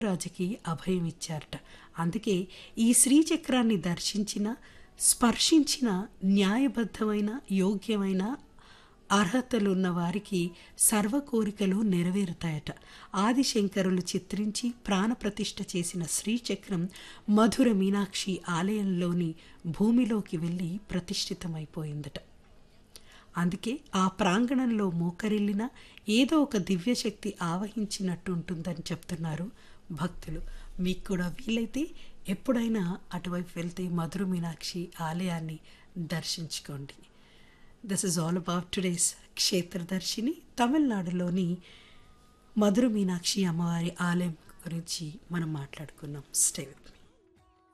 రాజుకి అభయం ఇచ్చారట అందుకే ఈ శ్రీచక్రాన్ని దర్శించిన స్పర్శించిన న్యాయబద్ధమైన యోగ్యమైన అర్హతలున్న వారికి సర్వ కోరికలు నెరవేరుతాయట ఆదిశంకరులు చిత్రించి ప్రాణప్రతిష్ఠ చేసిన శ్రీచక్రం మధుర మీనాక్షి ఆలయంలోని భూమిలోకి వెళ్ళి ప్రతిష్ఠితమైపోయిందట అందుకే ఆ ప్రాంగణంలో మోకరిల్లిన ఏదో ఒక దివ్యశక్తి ఆవహించినట్టు ఉంటుందని చెప్తున్నారు భక్తులు మీకు కూడా వీలైతే ఎప్పుడైనా అటువైపు వెళ్తే మధుర మీనాక్షి ఆలయాన్ని దర్శించుకోండి this is all about today's Kshetradarshini తమిళనాడులోని మధుర మీనాక్షి అమ్మవారి ఆలయం గురించి మనం మాట్లాడుకున్నాం స్టే